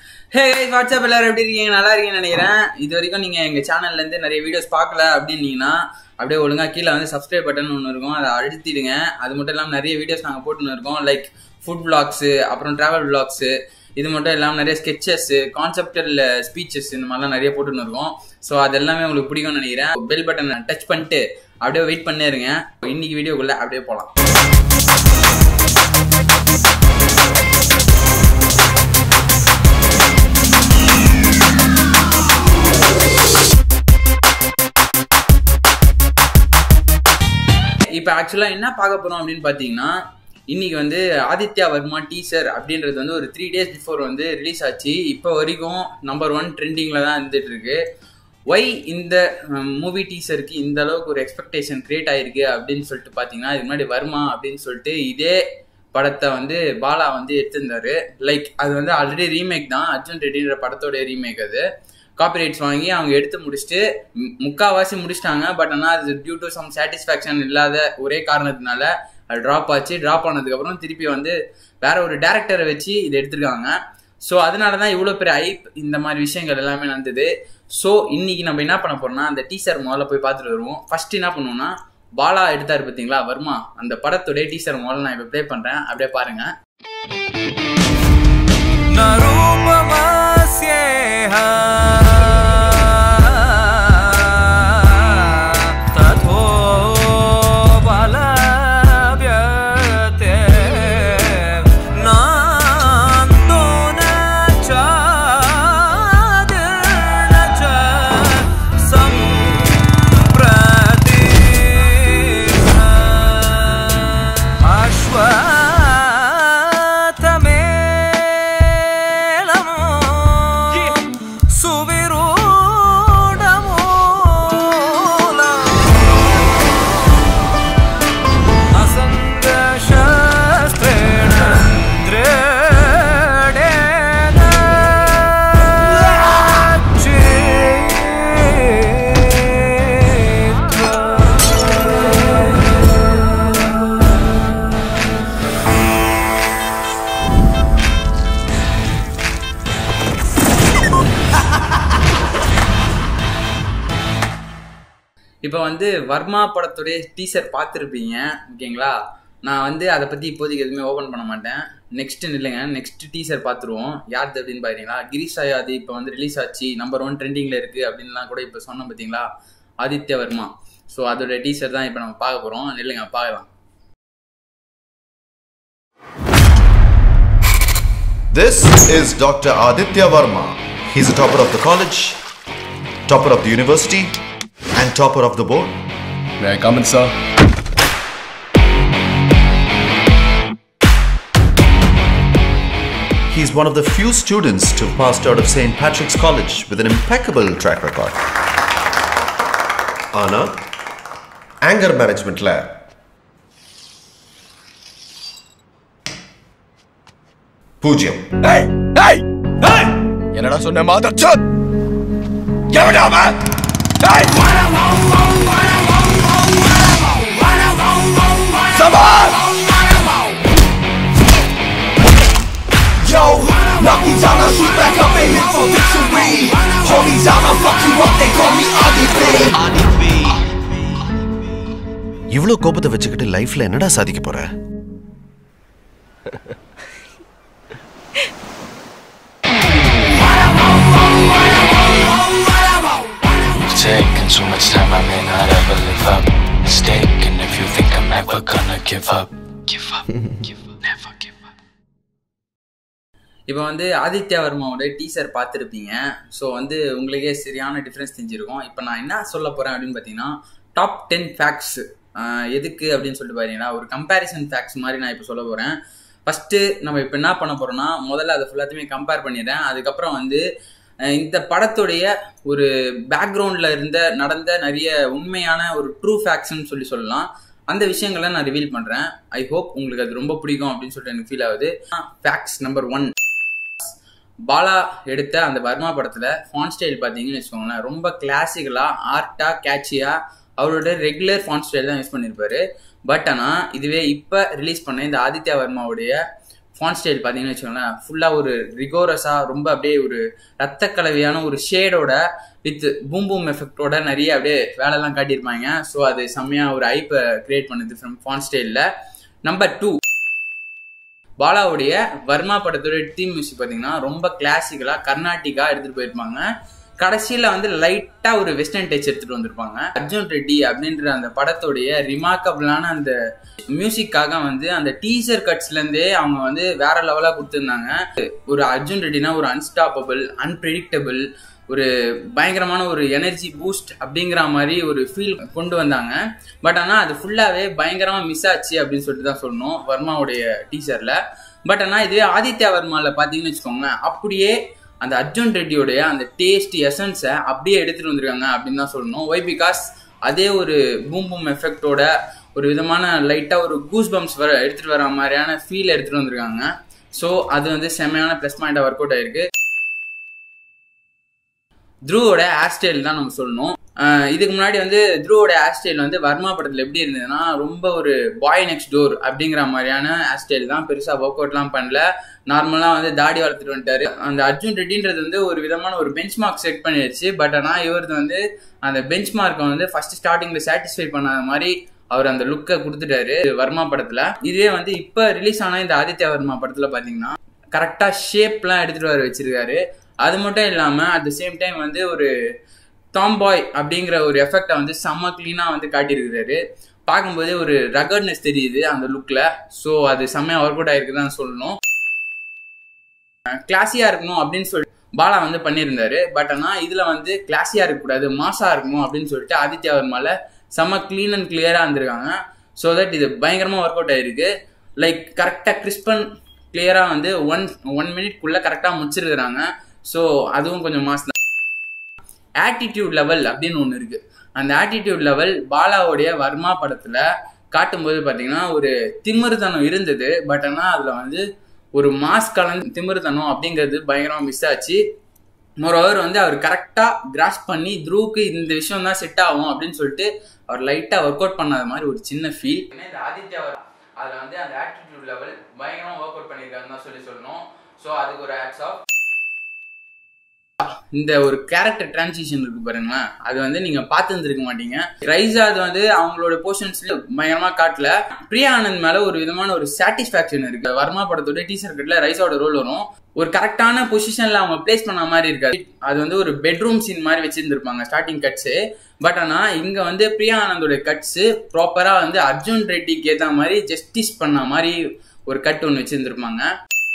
ஹே WhatsApp எல்லாரும் எப்படி இருக்கீங்க நல்லா இருக்கீங்கன்னு நினைக்கிறேன் இது வரைக்கும் நீங்க எங்க சேனல்ல இருந்து நிறைய வீடியோஸ் பார்க்கல அப்படின்னீங்கன்னா அப்படியே ஒழுங்கா கீழே வந்து சப்ஸ்கிரைப் பட்டன் ஒன்று இருக்கும் அதை அழுத்திடுங்க அது மட்டும் இல்லாமல் நிறைய வீடியோஸ் நாங்கள் போட்டுன்னு இருக்கோம் லைக் ஃபுட் vlogs அப்புறம் டிராவல் vlogs இது மட்டும் இல்லாமல் நிறைய ஸ்கெச்சஸ் கான்செப்டல் ஸ்பீச்சஸ் இந்த மாதிரிலாம் நிறைய போட்டுன்னு இருக்கோம் ஸோ அது எல்லாமே உங்களுக்கு பிடிக்கும்னு நினைக்கிறேன் பெல் பட்டனை டச் பண்ணிட்டு அப்படியே வெயிட் பண்ணே இருங்க இன்னைக்கு வீடியோக்குள்ள அப்படியே போகலாம் இப்போ ஆக்சுவலாக என்ன பார்க்க போகிறோம் அப்படின்னு பார்த்தீங்கன்னா இன்னைக்கு வந்து ஆதித்யா வர்மா டீசர் அப்படின்றது வந்து ஒரு த்ரீ டேஸ் பிஃபோர் வந்து ரிலீஸ் ஆச்சு இப்போ வரைக்கும் நம்பர் ஒன் ட்ரெண்டிங்கில் தான் இருந்துட்டு இருக்கு ஒய் இந்த மூவி டீசருக்கு இந்த அளவுக்கு ஒரு எக்ஸ்பெக்டேஷன் கிரியேட் ஆயிருக்கு அப்படின்னு சொல்லிட்டு பார்த்தீங்கன்னா இதுக்கு முன்னாடி வர்மா அப்படின்னு சொல்லிட்டு இதே படத்தை வந்து பாலா வந்து எடுத்திருந்தாரு லைக் அது வந்து ஆல்ரெடி ரீமேக் தான் அர்ஜுன் ரெட்டின்ற படத்தோட ரீமேக் அது காப்பிரைட்ஸ் வாங்கி அவங்க எடுத்து முடிச்சுட்டு மு- முக்காவாசி முடிச்சிட்டாங்க பட் ஆனால் அது டியூ டு சம் சாட்டிஸ்ஃபேக்ஷன் இல்லாத ஒரே காரணத்தினால அது ட்ராப் ஆச்சு ட்ராப் ஆனதுக்கப்புறம் திருப்பி வந்து வேற ஒரு டேரக்டரை வச்சு இதை எடுத்திருக்காங்க ஸோ அதனால தான் இவ்வளோ பெரிய ஐப் இந்த மாதிரி விஷயங்கள் எல்லாமே நடந்தது ஸோ இன்னைக்கு நம்ம என்ன பண்ண போறோம்னா அந்த டீசர் முதல்ல போய் பார்த்துட்டு வருவோம் ஃபர்ஸ்ட் என்ன பண்ணுவோம்னா பாலா எடுத்தாரு பார்த்தீங்களா வர்மா அந்த படத்துடைய டீசர் முதல்ல நான் இப்போ ப்ளே பண்ணுறேன் அப்படியே பாருங்க न रूपमस्येह तथो बलव्यते नान्दो न चादिर्न च सम्प्रति अश्वत्थमेलमो सुविरूढमूलम् असङ्गशस्त्रेण दृढेन चित्वा இப்போ வந்து வர்மா படத்துடைய டீசர் பார்த்துருப்பீங்க ஓகேங்களா நான் வந்து அதை பற்றி இப்போதைக்கு எதுவுமே ஓப்பன் பண்ண மாட்டேன் நெக்ஸ்ட் இல்லைங்க நெக்ஸ்ட் டீசர் பார்த்துருவோம் யாருது அப்படின்னு பார்த்தீங்களா கிரீஷ் ஆயாதி இப்போ வந்து ரிலீஸ் ஆச்சு நம்பர் ஒன் ட்ரெண்டிங்கில் இருக்குது அப்படின்லாம் கூட இப்போ சொன்னோம் பார்த்தீங்களா ஆதித்ய வர்மா ஸோ அதோட டீசர் தான் இப்போ நம்ம பார்க்க போகிறோம் இல்லைங்க பார்க்கலாம் This is Dr. Aditya Varma. He's a topper of the college, topper of the university, and topper of the board. May I come in, sir? He's one of the few students to have passed out of St. Patrick's College with an impeccable track record. ஆனா anchor மேனேஜ்மெண்ட்ல பூஜ்யம் ஏய் ஏய் ஏய் என்னடா சொன்ன மாதர் சோத் எவடா அவன் ஏய் சவால் Yo, knock me down, I'll shoot back up and hit for victory. Hold me down, I'll fuck you up, they call me Adi இவ்வளோ கோபத்தை வச்சுக்கிட்டு லைஃப்ல என்னடா சாதிக்க போற Taking so much time, I may not ever live up. Mistaken if you think I'm ever gonna give up. Give up, give up, never give up. இப்போ வந்து ஆதித்யா வர்மாவோட டீசர் பார்த்துருப்பீங்க ஸோ வந்து உங்களுக்கே சரியான டிஃப்ரென்ஸ் தெரிஞ்சிருக்கும் இப்போ நான் என்ன சொல்ல போகிறேன் அப்படின்னு பார்த்தீங்கன்னா டாப் டென் ஃபேக்ட்ஸ் எதுக்கு அப்படின்னு சொல்லிட்டு பார்த்தீங்கன்னா ஒரு கம்பேரிசன் ஃபேக்ட்ஸ் மாதிரி நான் இப்போ சொல்ல போகிறேன் ஃபஸ்ட்டு நம்ம இப்போ என்ன பண்ண போகிறோம்னா முதல்ல அதை ஃபுல்லாத்தையுமே கம்பேர் பண்ணிடுறேன் அதுக்கப்புறம் வந்து அஹ், இந்த படத்துடைய ஒரு பேக்ரவுண்டில் இருந்த நடந்த நிறைய உண்மையான ஒரு ட்ரூ ஃபேக்ட்ஸ்னு சொல்லி சொல்லலாம் அந்த விஷயங்களை நான் ரிவீல் பண்ணுறேன் ஐ ஹோப் உங்களுக்கு அது ரொம்ப பிடிக்கும் அப்படின்னு சொல்லிட்டு எனக்கு ஃபீல் ஆகுது ஃபேக்ட்ஸ் நம்பர் ஒன் பாலா எடுத்த அந்த வர்மா படத்துல ஃபான் ஸ்டைல் பார்த்தீங்கன்னு வச்சுக்கோங்களேன் ரொம்ப கிளாசிக்கலா ஆர்ட்டா கேட்சியா அவரோட ரெகுலர் ஃபான் ஸ்டைல் தான் யூஸ் பண்ணியிருப்பாரு பட் ஆனால் இதுவே இப்போ ரிலீஸ் பண்ண இந்த ஆதித்யா வர்மாவுடைய ஃபான் ஸ்டைல் பார்த்தீங்கன்னு வச்சுக்கோங்களேன் ஃபுல்லாக ஒரு ரிகோரஸாக ரொம்ப அப்படியே ஒரு ரத்த கலவையான ஒரு ஷேடோட வித் பூம் பூம் எஃபெக்டோட நிறைய அப்படியே வேலைலாம் காட்டியிருப்பாங்க ஸோ அது செம்மையாக ஒரு ஐப்பை கிரியேட் பண்ணுது ஃப்ரம் ஃபான் ஸ்டைலில் நம்பர் டூ பாலாவுடைய வர்மா படத்தோட தீம் மியூசிக் பார்த்தீங்கன்னா ரொம்ப கிளாசிக்கலா கர்நாடிகா எடுத்துட்டு போயிருப்பாங்க கடைசியில வந்து லைட்டா ஒரு வெஸ்டர்ன் டச் எடுத்துட்டு வந்திருப்பாங்க அர்ஜுன் ரெட்டி அப்படின்ற அந்த படத்தோடைய ரிமார்க்கபிளான அந்த மியூசிக்காக வந்து அந்த டீசர் கட்ஸ்ல இருந்தே அவங்க வந்து வேற லெவலா கொடுத்துருந்தாங்க ஒரு அர்ஜுன் ரெட்டினா ஒரு அன்ஸ்டாப்பபிள் அன்பிரிடிக்டபிள் ஒரு பயங்கரமான ஒரு எனர்ஜி பூஸ்ட் அப்படிங்கிற மாதிரி ஒரு ஃபீல் கொண்டு வந்தாங்க பட் ஆனால் அது ஃபுல்லாகவே பயங்கரமாக மிஸ் ஆச்சு அப்படின்னு சொல்லிட்டு தான் சொல்லணும் வர்மாவுடைய டீசரில் பட் ஆனால் இதுவே ஆதித்யா வர்மாவில் பார்த்தீங்கன்னு வச்சுக்கோங்க அப்படியே அந்த அர்ஜுன் ரெட்டியோடைய அந்த டேஸ்ட் எசன்ஸை அப்படியே எடுத்துகிட்டு வந்திருக்காங்க அப்படின்னு தான் சொல்லணும் ஒய் பிகாஸ் அதே ஒரு பூம் பூம் எஃபெக்டோட ஒரு விதமான லைட்டாக ஒரு கூஸ் பம்ப்ஸ் வர எடுத்துகிட்டு வர மாதிரியான ஃபீல் எடுத்துகிட்டு வந்திருக்காங்க ஸோ அது வந்து செம்மையான ப்ளஸ் பாயிண்டாக ஒர்க் அவுட் ஆயிருக்கு த்ருவோட ஹேர் ஸ்டைல் தான் நம்ம சொல்லணும் அஹ் இதுக்கு முன்னாடி வந்து த்ருவோட ஹேர் ஸ்டைல் வந்து வர்மா படத்தில் எப்படி இருந்ததுன்னா ரொம்ப ஒரு பாய் நெக்ஸ்ட் டோர் அப்படிங்கிற மாதிரியான ஹேர் ஸ்டைல் தான் பெருசாக ஒர்க் அவுட்லாம் பண்ணல நார்மலாக வந்து தாடி வளர்த்துட்டு வந்துட்டாரு அந்த அர்ஜுன் ரெட்டின்றது வந்து ஒரு விதமான ஒரு பெஞ்ச் மார்க் செட் பண்ணிடுச்சு பட் ஆனால் இவரது வந்து அந்த பெஞ்ச் மார்க்கை வந்து ஃபர்ஸ்ட் ஸ்டார்டிங்கில் சாட்டிஸ்ஃபை பண்ணாத மாதிரி அவர் அந்த லுக்கை கொடுத்துட்டாரு வர்மா படத்தில் இதே வந்து இப்போ ரிலீஸ் ஆன இந்த ஆதித்யா வர்மா படத்தில் பார்த்தீங்கன்னா கரெக்டாக ஷேப்லாம் எடுத்துகிட்டு வர வச்சிருக்காரு அது மட்டும் இல்லாமல் அட் த சேம் டைம் வந்து ஒரு டாம் பாய் அப்படிங்கிற ஒரு எஃபெக்டை வந்து செம்ம க்ளீனாக வந்து காட்டியிருக்கிறாரு பார்க்கும்போதே ஒரு ரகர்ட்னஸ் தெரியுது அந்த லுக்கில் ஸோ அது செம்மையாக ஒர்க் அவுட் ஆயிருக்கு தான் சொல்லணும் கிளாஸியாக இருக்கணும் அப்படின்னு சொல்லி பாலா வந்து பண்ணியிருந்தாரு பட் ஆனால் இதில் வந்து கிளாஸியாக இருக்கக்கூடாது மாசாக இருக்கணும் அப்படின்னு சொல்லிட்டு ஆதித்யா வர்மால செம்ம க்ளீன் அண்ட் கிளியராக இருந்திருக்காங்க ஸோ தட் இது பயங்கரமாக ஒர்க் அவுட் ஆயிருக்கு லைக் கரெக்டாக கிறிஸ்பன் கிளியராக வந்து ஒன் ஒன் மினிட்குள்ளே கரெக்டாக முடிச்சிருக்கிறாங்க ஸோ அதுவும் கொஞ்சம் மாஸ் தான் ஆட்டிடியூட் லெவல் அப்படின்னு ஒன்று இருக்கு அந்த ஆட்டிடியூட் லெவல் பாலாவுடைய வர்மா படத்தில் காட்டும்போது பார்த்தீங்கன்னா ஒரு திமிருத்தனம் இருந்தது பட் ஆனால் அதில் வந்து ஒரு மாஸ் கலந்து திமிருத்தனம் அப்படிங்கிறது பயங்கரமாக மிஸ் ஆச்சு மொரோவர் வந்து அவர் கரெக்டாக கிராஸ் பண்ணி த்ரூக்கு இந்த விஷயம் தான் செட் ஆகும் அப்படின்னு சொல்லிட்டு அவர் லைட்டாக ஒர்க் அவுட் பண்ணாத மாதிரி ஒரு சின்ன ஃபீல் இந்த ஆதித்யா அதில் வந்து அந்த ஆட்டிடியூட் லெவல் பயங்கரமாக ஒர்க் அவுட் பண்ணியிருக்காருன்னு தான் சொல்லி சொல்லணும் ஸோ அதுக்கு ஒரு ஆக்ஸ் ஆஃப் இந்த ஒரு கேரக்டர் டிரான்சிஷன் இருக்கு பாருங்களேன் அது வந்து நீங்க பார்த்து இருந்திருக்க மாட்டீங்க ரைஸா அது வந்து அவங்களோட போர்ஷன்ஸ்ல பயங்கரமா காட்டல பிரியா ஆனந்த் மேல ஒரு விதமான ஒரு சாட்டிஸ்பாக்சன் இருக்கு வர்மா படத்தோட டீசர் கட்ல ரைஸாவோட ரோல் வரும் ஒரு கரெக்டான பொசிஷன்ல அவங்க பிளேஸ் பண்ண மாதிரி இருக்காது அது வந்து ஒரு பெட்ரூம் சீன் மாதிரி வச்சிருந்திருப்பாங்க ஸ்டார்டிங் கட்ஸ் பட் ஆனா இங்க வந்து பிரியா ஆனந்தோட கட்ஸ் ப்ராப்பரா வந்து அர்ஜுன் ரெட்டிக்கு ஏத்த மாதிரி ஜஸ்டிஸ் பண்ண மாதிரி ஒரு கட் ஒன்று வச்சிருந்திருப்பாங்க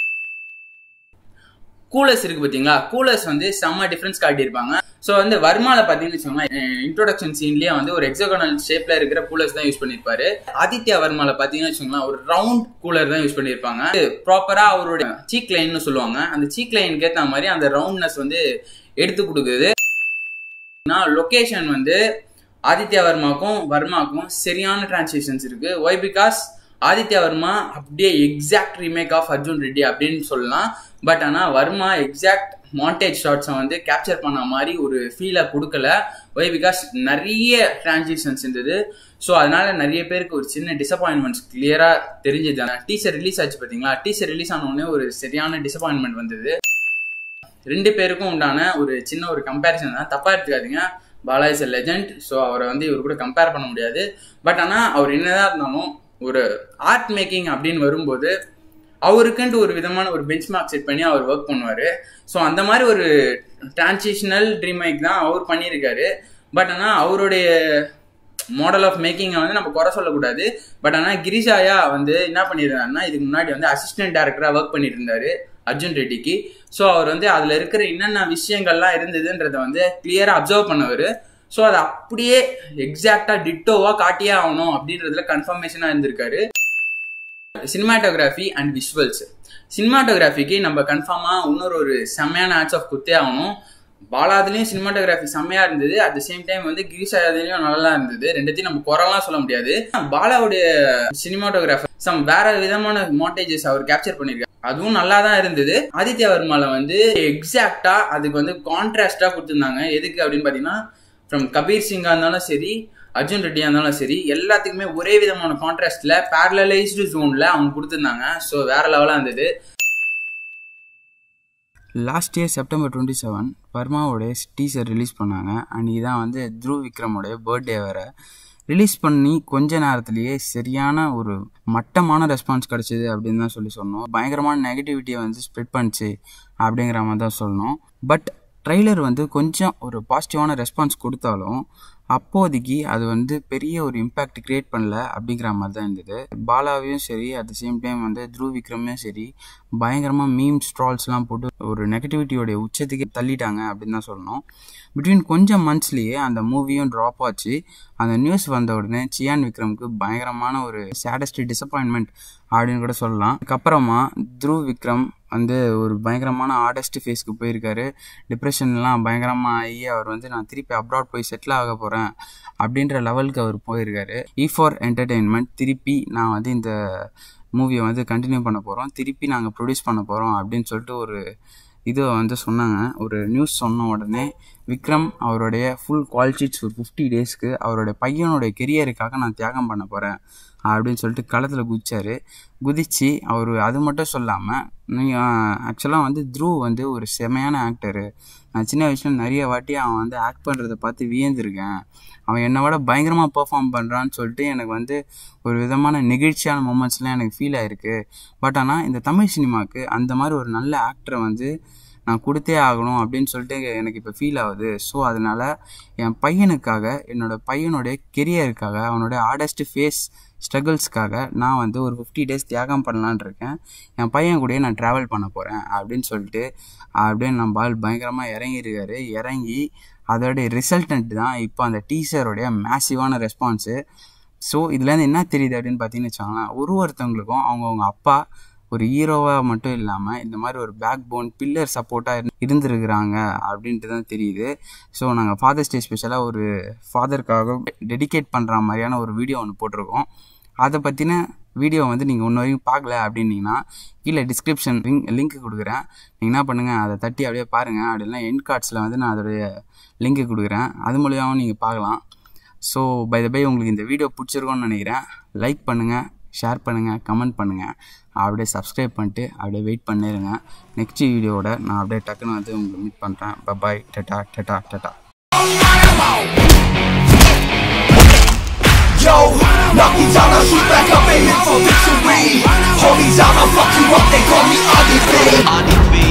கூலர்ஸ் இருக்கு பாத்தீங்களா கூலர்ஸ் வந்து செம்ம டிஃபரன்ஸ் காட்டியிருப்பாங்க ஸோ வந்து வர்மால பாத்தீங்கன்னு வச்சுக்கோங்களேன் இன்ட்ரோடக்ஷன் சீன்லயே வந்து ஒரு எக்ஸகனல் ஷேப்ல இருக்கிற கூலர்ஸ் தான் யூஸ் பண்ணிருப்பாரு ஆதித்யா வர்மால பாத்தீங்கன்னு வச்சுக்கோங்களேன் ஒரு ரவுண்ட் கூலர் தான் யூஸ் பண்ணிருப்பாங்க ப்ராப்பரா அவரோட சீக் லைன்னு சொல்லுவாங்க அந்த சீக் லைனுக்கு ஏத்த மாதிரி அந்த ரவுண்ட்னஸ் வந்து எடுத்து கொடுக்குது லொகேஷன் வந்து ஆதித்யா வர்மாக்கும் வர்மாக்கும் சரியான டிரான்ஸ்லேஷன்ஸ் இருக்கு ஒய் பிகாஸ் ஆதித்யா வர்மா அப்படியே exact remake of Arjun Reddy அப்படின்னு சொல்லலாம் பட் ஆனால் வர்மா எக்ஸாக்ட் மாண்டேஜ் ஷார்ட்ஸை வந்து கேப்சர் பண்ண மாதிரி ஒரு ஃபீலை கொடுக்கல ஒய் பிகாஸ் நிறைய டிரான்சிஷன்ஸ் இருந்தது ஸோ அதனால நிறைய பேருக்கு ஒரு சின்ன டிசப்பாயின்மெண்ட்ஸ் கிளியராக தெரிஞ்சது டீசர் ரிலீஸ் ஆச்சு பார்த்தீங்களா டீசர் ரிலீஸ் ஆன உடனே ஒரு சரியான டிசப்பாயின்மெண்ட் வந்தது ரெண்டு பேருக்கும் உண்டான ஒரு சின்ன ஒரு கம்பேரிசன் தான் தப்பா எடுத்துக்காதீங்க Bala is a legend so அவரை வந்து இவர் கூட கம்பேர் பண்ண முடியாது பட் ஆனால் அவர் என்னதான் இருந்தாலும் ஒரு ஆர்ட் மேக்கிங் அப்படின்னு வரும்போது அவருக்குன்ட்டு ஒரு விதமான ஒரு பெஞ்ச் மார்க் செட் பண்ணி அவர் ஒர்க் பண்ணுவார் ஸோ அந்த மாதிரி ஒரு டிரான்சிஷனல் ட்ரீம் மேக் தான் அவர் பண்ணியிருக்காரு பட் ஆனால் அவருடைய மாடல் ஆஃப் மேக்கிங்கை வந்து நம்ம குறை சொல்லக்கூடாது பட் ஆனால் கிரிஷாயா வந்து என்ன பண்ணியிருந்தாருன்னா இதுக்கு முன்னாடி வந்து அசிஸ்டன்ட் டேரக்டராக ஒர்க் பண்ணிட்டு இருந்தாரு அர்ஜுன் ரெட்டிக்கு ஸோ அவர் வந்து அதில் இருக்கிற என்னென்ன விஷயங்கள்லாம் இருந்ததுன்றதை வந்து கிளியராக அப்சர்வ் பண்ணவர் ஸோ அதை அப்படியே எக்ஸாக்டாக டிட்டோவாக காட்டியே ஆகணும் அப்படின்றதுல கன்ஃபர்மேஷனாக இருந்திருக்காரு சினிமாட்டோகிராஃபி அண்ட் விஷுவல்ஸ் சினிமாட்டோகிராஃபிக்கு நம்ம கன்ஃபார்மாக இன்னொரு ஒரு செம்மையான ஆட்ஸ் ஆஃப் குத்தே ஆகணும் பாலாதுலேயும் சினிமாட்டோகிராஃபி செம்மையா இருந்தது அட் த சேம் டைம் வந்து கிரிசாயதுலயும் நல்லா இருந்தது ரெண்டுத்தையும் நம்ம குரலாம் சொல்ல முடியாது பாலாவுடைய சினிமாட்டோகிராஃபர் சம் வேற விதமான மாண்டேஜஸ் அவர் கேப்சர் பண்ணிருக்காரு அதுவும் நல்லா தான் இருந்தது ஆதித்யா வர்மால வந்து எக்ஸாக்டா அதுக்கு வந்து கான்ட்ராஸ்டா கொடுத்துருந்தாங்க எதுக்கு அப்படின்னு பாத்தீங்கன்னா ஃப்ரம் கபீர் சிங்கா இருந்தாலும் சரி அர்ஜுன் ரெட்டியா இருந்தாலும் சரி எல்லாத்துக்குமே ஒரே விதமான கான்ட்ராஸ்ட்ல பேரலைஸ்டு ஜோன்ல அவங்க கொடுத்துருந்தாங்க ஸோ வேற லெவலாக இருந்தது last year September twenty seven வர்மாவோடைய டீசர் ரிலீஸ் பண்ணாங்க அண்ட் இதான் வந்து த்ருவ் விக்ரமோடைய பர்த்டே வேறு ரிலீஸ் பண்ணி கொஞ்ச நேரத்திலேயே சரியான ஒரு மட்டமான ரெஸ்பான்ஸ் கிடச்சிது அப்படின்னு தான் சொல்லி சொன்னோம் பயங்கரமான நெகட்டிவிட்டியை வந்து ஸ்ப்ரெட் பண்ணுச்சு அப்படிங்கிற மாதிரி தான் சொல்லணும் பட் ட்ரெய்லர் வந்து கொஞ்சம் ஒரு பாசிட்டிவான ரெஸ்பான்ஸ் கொடுத்தாலும் அப்போதைக்கு அது வந்து பெரிய ஒரு இம்பேக்ட் கிரியேட் பண்ணல அப்படிங்கிற மாதிரி தான் இருந்தது பாலாவையும் சரி அட் த சேம் டைம் வந்து த்ருவ் விக்ரமையும் சரி பயங்கரமாக மீம் ஸ்ட்ரால்ஸ்லாம் போட்டு ஒரு நெகட்டிவிட்டியோடைய உச்சத்துக்கு தள்ளிட்டாங்க அப்படின்னு தான் சொல்லணும் பிட்வீன் கொஞ்சம் மந்த்ஸ்லேயே அந்த மூவியும் ட்ராப் ஆச்சு அந்த நியூஸ் வந்த உடனே சியான் விக்ரமுக்கு பயங்கரமான ஒரு சேடஸ்ட் டிசப்பாயின்மெண்ட் அப்படின்னு கூட சொல்லலாம் அதுக்கப்புறமா த்ருவ் விக்ரம் வந்து ஒரு பயங்கரமான ஆர்டஸ்ட் ஃபேஸ்க்கு போயிருக்காரு டிப்ரெஷன்லாம் பயங்கரமாக ஆகி அவர் வந்து நான் திருப்பி அப்ராட் போய் செட்டில் ஆக போகிறேன் அப்படின்ற லெவலுக்கு அவர் போயிருக்காரு இ ஃபார் என்டர்டெயின்மெண்ட் திருப்பி நான் வந்து இந்த மூவியை வந்து கண்டினியூ பண்ண போகிறோம் திருப்பி நாங்கள் ப்ரொடியூஸ் பண்ண போகிறோம் அப்படின்னு சொல்லிட்டு ஒரு இதை வந்து சொன்னாங்க ஒரு நியூஸ் சொன்ன உடனே விக்ரம் அவருடைய ஃபுல் குவாலிட்டிஸ் ஒரு ஃபிஃப்டி டேஸ்க்கு அவருடைய பையனுடைய கெரியருக்காக நான் தியாகம் பண்ண போகிறேன் அப்படின்னு சொல்லிட்டு களத்தில் குதிச்சார் குதிச்சு அவர் அது மட்டும் சொல்லாமல் ஆக்சுவலாக வந்து த்ரூ வந்து ஒரு செமையான ஆக்டரு நான் சின்ன வயசில் நிறைய வாட்டி அவன் வந்து ஆக்ட் பண்ணுறதை பார்த்து வியந்திருக்கேன் அவன் என்னை விட பயங்கரமாக பெர்ஃபார்ம் பண்ணுறான்னு சொல்லிட்டு எனக்கு வந்து ஒரு விதமான நெகிழ்ச்சியான மூமெண்ட்ஸ்லாம் எனக்கு ஃபீல் ஆகிருக்கு பட் ஆனால் இந்த தமிழ் சினிமாவுக்கு அந்த மாதிரி ஒரு நல்ல ஆக்டரை வந்து நான் கொடுத்தே ஆகணும் அப்படின்னு சொல்லிட்டு எனக்கு இப்போ ஃபீல் ஆகுது ஸோ அதனால் என் பையனுக்காக என்னோடய பையனுடைய கெரியருக்காக அவனுடைய ஆர்டஸ்ட் ஃபேஸ் ஸ்ட்ரகிள்ஸ்க்காக நான் வந்து ஒரு ஃபிஃப்டி டேஸ் தியாகம் பண்ணலான் இருக்கேன் என் பையன் கூடயே நான் ட்ராவல் பண்ண போகிறேன் அப்படின்னு சொல்லிட்டு அப்படியே நம்ம பால் பயங்கரமாக இறங்கியிருக்காரு இறங்கி அதோடைய ரிசல்டன்ட் தான் இப்போ அந்த டீச்சருடைய மேசிவான ரெஸ்பான்ஸு ஸோ இதுலேருந்து என்ன தெரியுது அப்படின்னு பார்த்தீங்கன்னு வச்சுக்கோங்களேன் ஒரு ஒருத்தவங்களுக்கும் அவங்கவுங்க அப்பா ஒரு ஹீரோவாக மட்டும் இல்லாமல் இந்த மாதிரி ஒரு பேக் போன் பில்லர் சப்போர்ட்டாக இருந்திருக்கிறாங்க அப்படின்ட்டு தான் தெரியுது ஸோ நாங்கள் ஃபாதர்ஸ் டே ஸ்பெஷலாக ஒரு ஃபாதருக்காக டெடிகேட் பண்ணுற மாதிரியான ஒரு வீடியோ ஒன்று போட்டிருக்கோம் அதை பற்றின வீடியோ வந்து நீங்கள் இன்ன வரைக்கும் பார்க்கல அப்படின்னீங்கன்னா கீழே டிஸ்கிரிப்ஷன் லிங்க் லிங்க் கொடுக்குறேன் நீங்கள் என்ன பண்ணுங்கள் அதை தட்டி அப்படியே பாருங்கள் அப்படின்னா என் கார்ட்ஸில் வந்து நான் அதோடைய லிங்க்கு கொடுக்குறேன் அது மூலியமாகவும் நீங்கள் பார்க்கலாம் ஸோ பை த பை உங்களுக்கு இந்த வீடியோ பிடிச்சிருக்கோன்னு நினைக்கிறேன் லைக் பண்ணுங்கள் ஷேர் பண்ணுங்கள் கமெண்ட் பண்ணுங்கள் அப்படியே சப்ஸ்கிரைப் பண்ணிட்டு அப்படியே வெயிட் பண்ணிருங்க நெக்ஸ்ட் வீடியோவோட நான் அப்படியே டக்குன்னு வந்து உங்களுக்கு மீட் பண்ணுறேன் bye bye tata tata tata Yo, knock me down, I'll shoot back up and hit for victory. Hold me down, I'll fuck you up, they call me Adi B.